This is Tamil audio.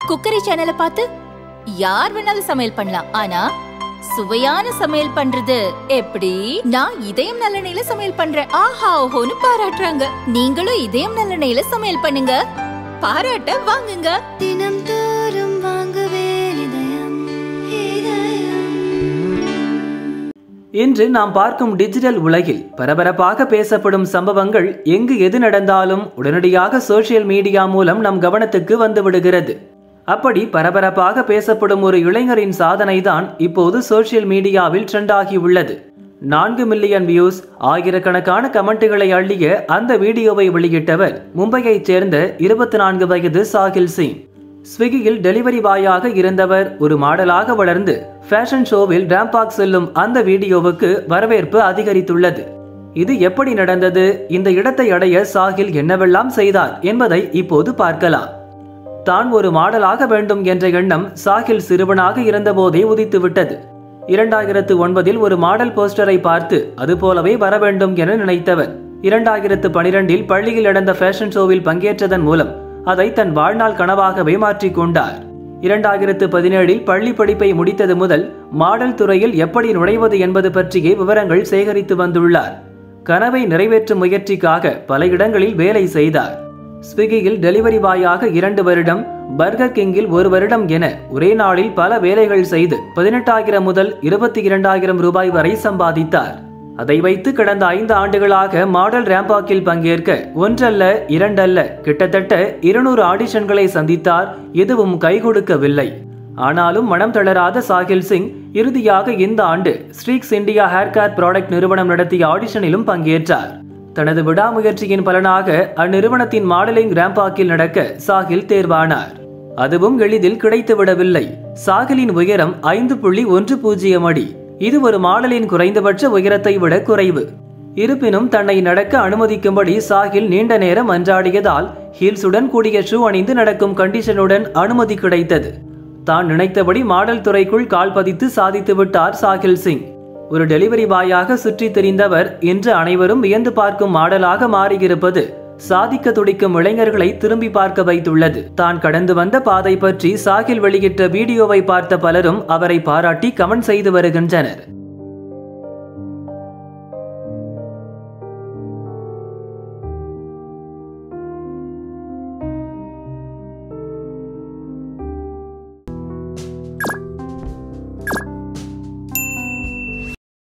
குக்கரி சேனலை பார்த்து யார் வேணாலும் சமையல் பண்ணலாம் ஆனா சுவையான சமையல் பண்றது எப்படி நான் இதயம் நல்லெண்ணெயில சமையல் பண்றேன் ஆஹா ஓஹோன்னு பாராட்டுறாங்க நீங்களும் இதயம் நல்லெண்ணெயில சமையல் பண்ணுங்க பாராட்ட வாங்குங்க தினம் தோறும் வாங்குவே இதயம் இதயம் இன்று நாம் பார்க்கும் டிஜிட்டல் உலகில் பரபரப்பாக பேசப்படும் சம்பவங்கள் எங்கு எது நடந்தாலும் உடனடியாக சோஷியல் மீடியா மூலம் நம் கவனத்துக்கு வந்து விடுகிறது அப்படி பரபரப்பாக பேசப்படும் ஒரு இளைஞரின் சாதனை தான் இப்போது சோஷியல் மீடியாவில் ட்ரெண்ட் ஆகியுள்ளது நான்கு மில்லியன் வியூஸ் ஆயிரக்கணக்கான கமெண்ட்டுகளை அள்ளிய அந்த வீடியோவை வெளியிட்டவர் மும்பையைச் சேர்ந்த இருபத்தி நான்கு வயது சாகில் சிங் ஸ்விக்கியில் டெலிவரி பாயாக இருந்தவர் ஒரு மாடலாக வளர்ந்து ஃபேஷன் ஷோவில் ரேம்பாக் செல்லும் அந்த வீடியோவுக்கு வரவேற்பு அதிகரித்துள்ளது இது எப்படி நடந்தது இந்த இடத்தை அடைய சாகில் என்னவெல்லாம் செய்தார் என்பதை இப்போது பார்க்கலாம் தான் ஒரு மாடலாக வேண்டும் என்ற எண்ணம் சாகில் சிறுவனாக இருந்தபோதே உதித்துவிட்டது இரண்டாயிரத்து ஒன்பதில் ஒரு மாடல் போஸ்டரை பார்த்து அது போலவே வர வேண்டும் என நினைத்தவர் இரண்டாயிரத்து பனிரெண்டில் பள்ளியில் நடந்த ஃபேஷன் ஷோவில் பங்கேற்றதன் மூலம் அதை தன் வாழ்நாள் கனவாகவே மாற்றிக் கொண்டார் இரண்டாயிரத்து பதினேழில் பள்ளி படிப்பை முடித்தது முதல் மாடல் துறையில் எப்படி நுழைவது என்பது பற்றிய விவரங்கள் சேகரித்து வந்துள்ளார் கனவை நிறைவேற்றும் முயற்சிக்காக பல இடங்களில் வேலை செய்தார் ஸ்விக்கியில் டெலிவரி பாயாக இரண்டு வருடம் பர்கர் கிங்கில் ஒரு வருடம் என ஒரே நாளில் பல வேலைகள் செய்து பதினெட்டாயிரம் முதல் இருபத்தி இரண்டாயிரம் ரூபாய் வரை சம்பாதித்தார் அதை வைத்து கடந்த ஐந்து ஆண்டுகளாக மாடல் ரேம்பாக்கில் பங்கேற்க ஒன்றல்ல இரண்டல்ல கிட்டத்தட்ட இருநூறு ஆடிஷன்களை சந்தித்தார் எதுவும் கை கொடுக்கவில்லை ஆனாலும் மனம் தளராத சாகில் சிங் இறுதியாக இந்த ஆண்டு Streax India hair care product நிறுவனம் நடத்திய ஆடிஷனிலும் பங்கேற்றார் தனது விடாமுயற்சியின் பலனாக அந்நிறுவனத்தின் மாடலிங் ரேம்பாக்கில் நடக்க சாகில் தேர்வானார் அதுவும் எளிதில் கிடைத்துவிடவில்லை சாகிலின் உயரம் ஐந்து புள்ளி ஒன்று பூஜ்ஜியம் அடி இது ஒரு மாடலின் குறைந்தபட்ச உயரத்தை விட குறைவு இருப்பினும் தன்னை நடக்க அனுமதிக்கும்படி சாகில் நீண்ட நேரம் அன்றாடியதால் ஹீல்ஸுடன் கூடிய ஷூ அணிந்து நடக்கும் கண்டிஷனுடன் அனுமதி கிடைத்தது தான் நினைத்தபடி மாடல் துறைக்குள் கால் பதித்து சாதித்து விட்டார் சாகில் சிங் ஒரு டெலிவரி பாயாக சுற்றித் திரிந்தவர் இன்று அனைவரும் வியந்து பார்க்கும் மாடலாக மாறியிருப்பது சாதிக்க துடிக்கும் இளைஞர்களை திரும்பி பார்க்க வைத்துள்ளது தான் கடந்து வந்த பாதை பற்றி சாகில் வெளியிட்ட வீடியோவை பார்த்த பலரும் அவரை பாராட்டி கமெண்ட் செய்து வருகின்றனர்